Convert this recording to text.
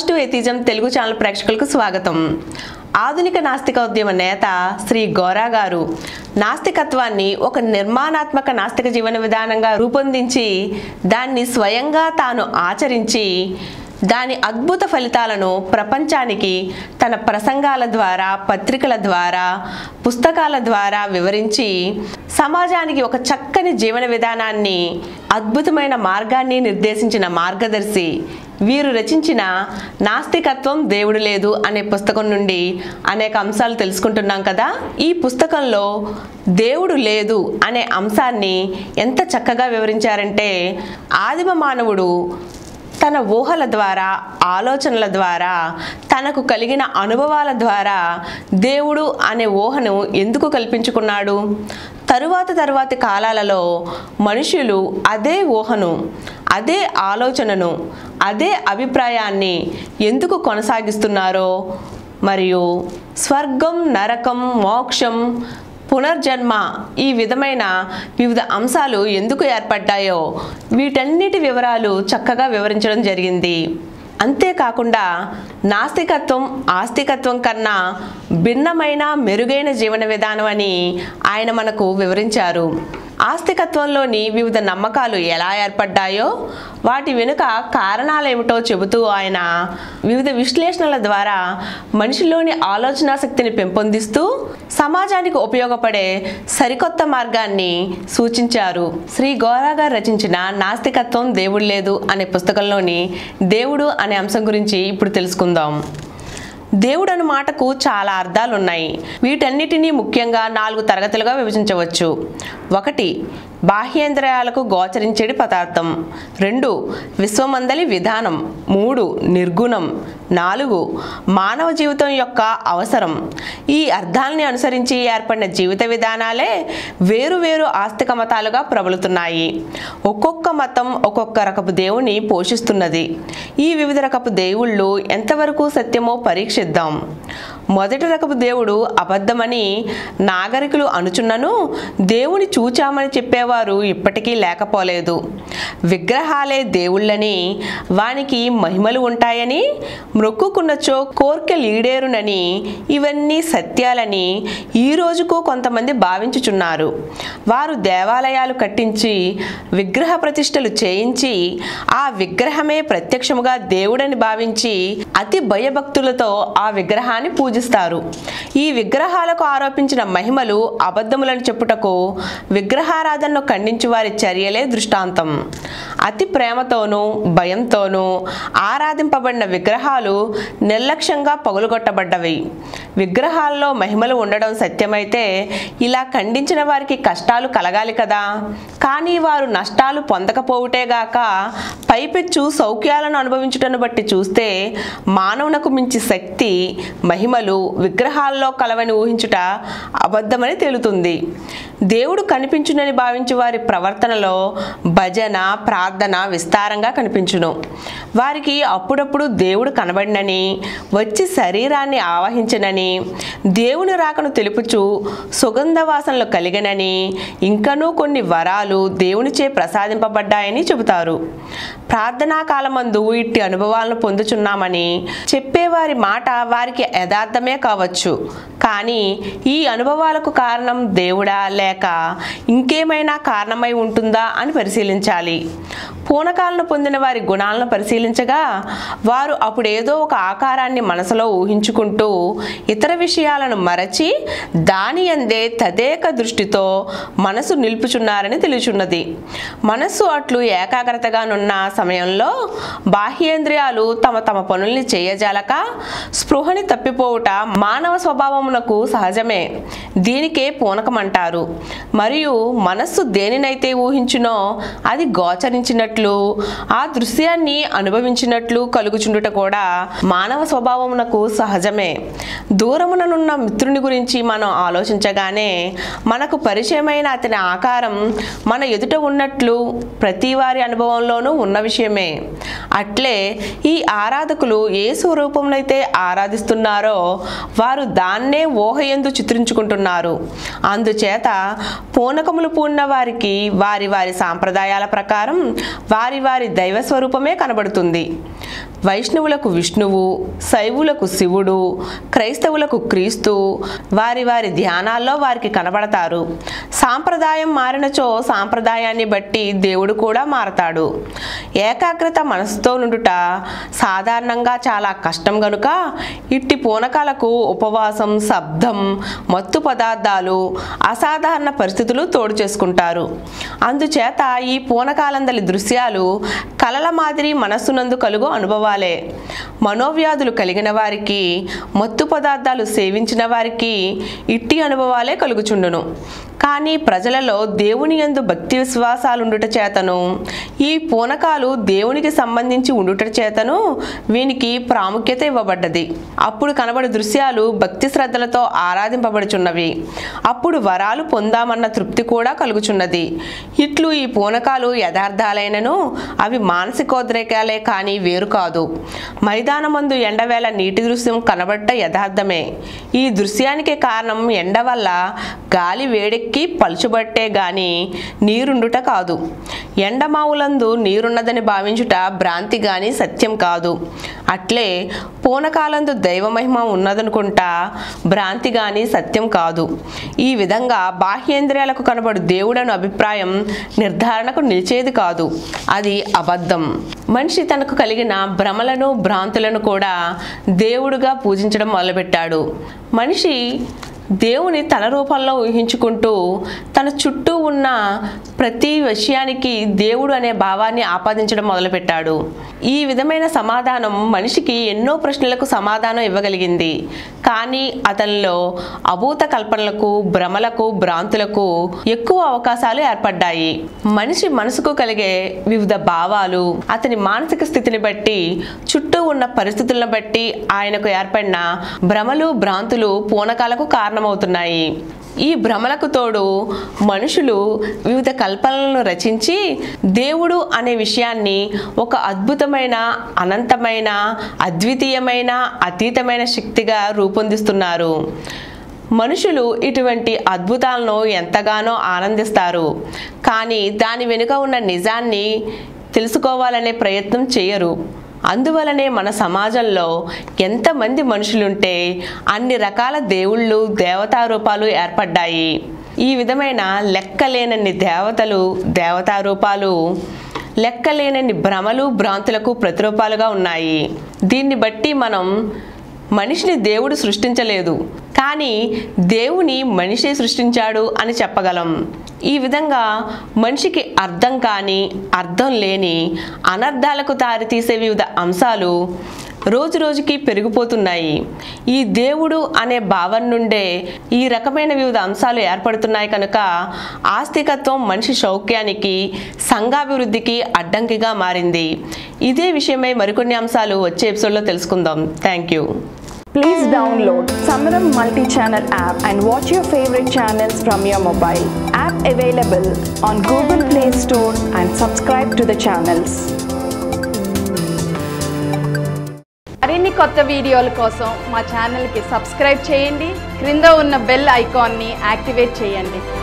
Positive atheism Telugu channel ప్రేక్షకులకు స్వాగతం ఆధునిక నాస్తికోద్యమ నేత శ్రీ గోరా గారు నాస్తికత్వాన్ని ఒక నిర్మాణాత్మక నాస్తిక జీవన విధానంగా రూపొందించి దాన్ని స్వయంగా తాను ఆచరించి దాని అద్భుత ఫలితాలను ప్రపంచానికి తన ప్రసంగాల ద్వారా పత్రికల ద్వారా పుస్తకాల ద్వారా వివరించి సమాజానికి ఒక చక్కని జీవన విధానాన్ని అద్భుతమైన మార్గాన్ని నిర్దేశించిన మార్గదర్శి వీరు రచించిన నాస్తికత్వం దేవుడు లేదు అనే పుస్తకం నుండి అనేక అంశాలు తెలుసుకుంటున్నాం కదా ఈ పుస్తకంలో దేవుడు లేదు అనే అంశాన్ని ఎంత చక్కగా వివరించారంటే ఆదిమ మానవుడు తన ఊహల ద్వారా ఆలోచనల ద్వారా తనకు కలిగిన అనుభవాల ద్వారా దేవుడు అనే ఊహను ఎందుకు కల్పించుకున్నాడు తరువాత తరువాతి కాలాలలో మనుషులు అదే ఊహను అదే ఆలోచనను అదే అభిప్రాయాన్ని ఎందుకు కొనసాగిస్తున్నారో మరియు స్వర్గం నరకం మోక్షం పునర్జన్మ ఈ విధమైన వివిధ అంశాలు ఎందుకు ఏర్పడ్డాయో వీటన్నిటి వివరాలు చక్కగా వివరించడం జరిగింది అంతేకాకుండా నాస్తికత్వం ఆస్తికత్వం కన్నా భిన్నమైన మెరుగైన జీవన విధానం అని ఆయన మనకు వివరించారు ఆస్తికత్వంలోని వివిధ నమ్మకాలు ఎలా ఏర్పడ్డాయో వాటి వెనుక కారణాలేమిటో చెబుతూ ఆయన వివిధ విశ్లేషణల ద్వారా మనిషిలోని ఆలోచనా శక్తిని పెంపొందిస్తూ సమాజానికి ఉపయోగపడే సరికొత్త మార్గాన్ని సూచించారు శ్రీ గోరా గారు రచించిన నాస్తికత్వం దేవుడు లేదు అనే పుస్తకంలోని దేవుడు అనే అంశం గురించి ఇప్పుడు తెలుసుకుందాం దేవుడు అన్న మాటకు చాలా అర్థాలు ఉన్నాయి వీటన్నిటినీ ముఖ్యంగా నాలుగు తరగతులుగా విభజించవచ్చు ఒకటి బాహ్యేంద్రియాలకు గోచరించేది పదార్థం రెండు విశ్వమందలి విధానం మూడు నిర్గుణం నాలుగు మానవ జీవితం యొక్క అవసరం ఈ అర్థాలని అనుసరించి ఏర్పడిన జీవిత విధానాలే వేరు వేరు ఆస్తిక మతాలుగా ప్రబలుతున్నాయి ఒక్కొక్క మతం ఒక్కొక్క రకపు దేవుని పోషిస్తున్నది ఈ వివిధ రకపు దేవుళ్ళు ఎంతవరకు సత్యమో పరీక్షిద్దాం మొదటి రకపు దేవుడు అబద్ధమని నాగరికులు అనుచున్నను దేవుని చూచామని చెప్పేవారు ఇప్పటికీ లేకపోలేదు విగ్రహాలే దేవుళ్ళని వానికి మహిమలు ఉంటాయని మ్రొక్కుకున్నచో కోర్కెలీడేరునని ఇవన్నీ సత్యాలని ఈ రోజుకు కొంతమంది భావించుచున్నారు వారు దేవాలయాలు కట్టించి విగ్రహ ప్రతిష్టలు చేయించి ఆ విగ్రహమే ప్రత్యక్షముగా దేవుడని భావించి అతి భయభక్తులతో ఆ విగ్రహాన్ని పూజిస్తారు ఈ విగ్రహాలకు ఆరోపించిన మహిమలు అబద్ధములని చెప్పుటకు విగ్రహారాధనను ఖండించు వారి చర్యలే దృష్టాంతం అతి ప్రేమతోనూ భయంతోనూ ఆరాధింపబడిన విగ్రహాలు నిర్లక్ష్యంగా పగులుగొట్టబడ్డవి విగ్రహాల్లో మహిమలు ఉండడం సత్యమైతే ఇలా ఖండించిన వారికి కష్టాలు కలగాలి కదా కానీ వారు నష్టాలు పొందకపోవుటేగాక పైపెచ్చు సౌఖ్యాలను అనుభవించుటను బట్టి చూస్తే మానవునకు మించి శక్తి మహిమలు విగ్రహాల్లో కలవని ఊహించుట అబద్ధమని తేలుతుంది దేవుడు కనిపించునని భావించే వారి ప్రవర్తనలో భజన ప్రార్థన విస్తారంగా కనిపించును వారికి అప్పుడప్పుడు దేవుడు కనబడినని వచ్చి శరీరాన్ని ఆవహించనని దేవుని రాకను తెలుపుచు సుగంధ వాసనలు కలిగనని ఇంకనూ కొన్ని వరాలు దేవునిచే ప్రసాదింపబడ్డాయని చెబుతారు ప్రార్థనా కాలమందు ఇట్టి అనుభవాలను పొందుచున్నామని చెప్పేవారి మాట వారికి యథార్థమే కావచ్చు కానీ ఈ అనుభవాలకు కారణం దేవుడా లేక ఇంకేమైనా కారణమై ఉంటుందా అని పరిశీలించాలి పూనకాలను పొందిన వారి గుణాలను పరిశీలించగా వారు అప్పుడు ఏదో ఒక ఆకారాన్ని మనసులో ఊహించుకుంటూ ఇతర విషయాలను మరచి దాని అందే తదేక దృష్టితో మనసు నిలుపుచున్నారని తెలుచున్నది మనస్సు అట్లు ఏకాగ్రతగానున్న సమయంలో బాహ్యేంద్రియాలు తమ తమ పనుల్ని చేయజాలక స్పృహని తప్పిపోవుట మానవ స్వభావమునకు సహజమే దీనికే పూనకమంటారు మరియు మనస్సు దేనినైతే ఊహించునో అది గోచరించినట్లు ఆ దృశ్యాన్ని అనుభవించినట్లు కలుగుచుండుట కూడా మానవ స్వభావమునకు సహజమే దూరముననున్న మిత్రుని గురించి మనం ఆలోచించగానే మనకు పరిచయమైన అతని ఆకారం మన ఎదుట ఉన్నట్లు ప్రతి వారి అనుభవంలోనూ ఉన్న విషయమే అట్లే ఈ ఆరాధకులు ఏ స్వరూపంనైతే ఆరాధిస్తున్నారో వారు దాన్నే ఊహయందు చిత్రించుకుంటున్నారు అందుచేత పూనకములు పూన్న వారికి వారి వారి సాంప్రదాయాల ప్రకారం వారి వారి దైవ స్వరూపమే కనబడుతుంది వైష్ణవులకు విష్ణువు శైవులకు శివుడు క్రైస్తవులకు క్రీస్తు వారి వారి ధ్యానాల్లో వారికి కనబడతారు సాంప్రదాయం మారినచో సాంప్రదాయాన్ని బట్టి దేవుడు కూడా మారతాడు ఏకాగ్రత మనసుతో నుండుట సాధారణంగా చాలా కష్టం గనుక ఇట్టి పూనకాలకు ఉపవాసం శబ్దం మత్తు పదార్థాలు అసాధారణ పరిస్థితులు తోడు చేసుకుంటారు అందుచేత ఈ పూనకాలందలి దృశ్యాలు కలల మాదిరి మనస్సునందు కలుగు అనుభవాలే మనోవ్యాధులు కలిగిన వారికి మత్తు పదార్థాలు సేవించిన వారికి ఇట్టి అనుభవాలే కలుగుచుండును కానీ ప్రజలలో దేవుని యందు భక్తి విశ్వాసాలుండుట చేతను ఈ పూనకాలు దేవునికి సంబంధించి ఉండుట చేతను వీనికి ప్రాముఖ్యత ఇవ్వబడ్డది అప్పుడు కనబడి దృశ్యాలు భక్తి శ్రద్ధలతో ఆరాధింపబడుచున్నవి అప్పుడు వరాలు పొందామన్న తృప్తి కూడా కలుగుచున్నది ఇట్లు ఈ పూనకాలు యథార్థాలైనను అవి మానసికోద్రేకాలే కానీ వేరు కాదు మైదానమందు ఎండవేళ నీటి దృశ్యం కనబడ్డ యథార్థమే ఈ దృశ్యానికి కారణం ఎండ వల్ల గాలి వేడెక్కి పలుచబట్టే గాని నీరుండుట కాదు ఎండమావులందు నీరున్నదని భావించుట భ్రాంతి గాని సత్యం కాదు అట్లే పూనకాలందు దైవమహిమ ఉన్నదనుకుంటా భ్రాంతి గాని సత్యం కాదు ఈ విధంగా బాహ్యేంద్రియాలకు కనబడు దేవుడను అభిప్రాయం నిర్ధారణకు నిలిచేది కాదు అది అబద్ధం మనిషి తనకు కలిగిన భ్రమలను భ్రాంతులను కూడా దేవుడుగా పూజించడం మొదలుపెట్టాడు మనిషి దేవుని తన రూపంలో ఊహించుకుంటూ తన చుట్టూ ఉన్న ప్రతి విషయానికి దేవుడు అనే భావాన్ని ఆపాదించడం మొదలుపెట్టాడు ఈ విధమైన సమాధానం మనిషికి ఎన్నో ప్రశ్నలకు సమాధానం ఇవ్వగలిగింది కానీ అతనిలో అభూత కల్పనలకు భ్రమలకు భ్రాంతులకు ఎక్కువ అవకాశాలు ఏర్పడ్డాయి మనిషి మనసుకు కలిగే వివిధ భావాలు అతని మానసిక స్థితిని బట్టి చుట్టూ ఉన్న పరిస్థితులను బట్టి ఆయనకు ఏర్పడిన భ్రమలు భ్రాంతులు పూనకాలకు కారణమవుతున్నాయి ఈ భ్రమలకు తోడు మనుషులు వివిధ కల్పనలను రచించి దేవుడు అనే విషయాన్ని ఒక అద్భుతమైన అనంతమైన అద్వితీయమైన అతీతమైన శక్తిగా రూపొందిస్తున్నారు మనుషులు ఇటువంటి అద్భుతాలను ఎంతగానో ఆనందిస్తారు కానీ దాని వెనుక ఉన్న నిజాన్ని తెలుసుకోవాలనే ప్రయత్నం చేయరు అందువలనే మన సమాజంలో ఎంతమంది మనుషులుంటే అన్ని రకాల దేవుళ్ళు దేవతా రూపాలు ఏర్పడ్డాయి ఈ విధమైన లెక్కలేనన్ని దేవతలు దేవతా రూపాలు లెక్కలేనన్ని భ్రమలు భ్రాంతులకు ప్రతిరూపాలుగా ఉన్నాయి దీన్ని బట్టి మనం మనిషిని దేవుడు సృష్టించలేదు కానీ దేవుని మనిషి సృష్టించాడు అని చెప్పగలం ఈ విధంగా మనిషికి అర్థం కాని అర్థం లేని అనర్థాలకు దారితీసే వివిధ అంశాలు రోజు రోజుకి పెరిగిపోతున్నాయి ఈ దేవుడు అనే భావం నుండే ఈ రకమైన వివిధ అంశాలు ఏర్పడుతున్నాయి కనుక ఆస్తికత్వం మనిషి సౌఖ్యానికి సంఘాభివృద్ధికి అడ్డంకిగా మారింది ఇదే విషయమై మరికొన్ని అంశాలు వచ్చే ఎపిసోడ్లో తెలుసుకుందాం thank you Please download Samaram multi-channel app and watch your favorite channels from your mobile. App available on Google Play Store and subscribe to the channels. మరిన్ని కొత్త వీడియోల కోసం మా ఛానల్కి సబ్స్క్రైబ్ చేయండి క్రింద ఉన్న బెల్ ఐకాన్ని యాక్టివేట్ చేయండి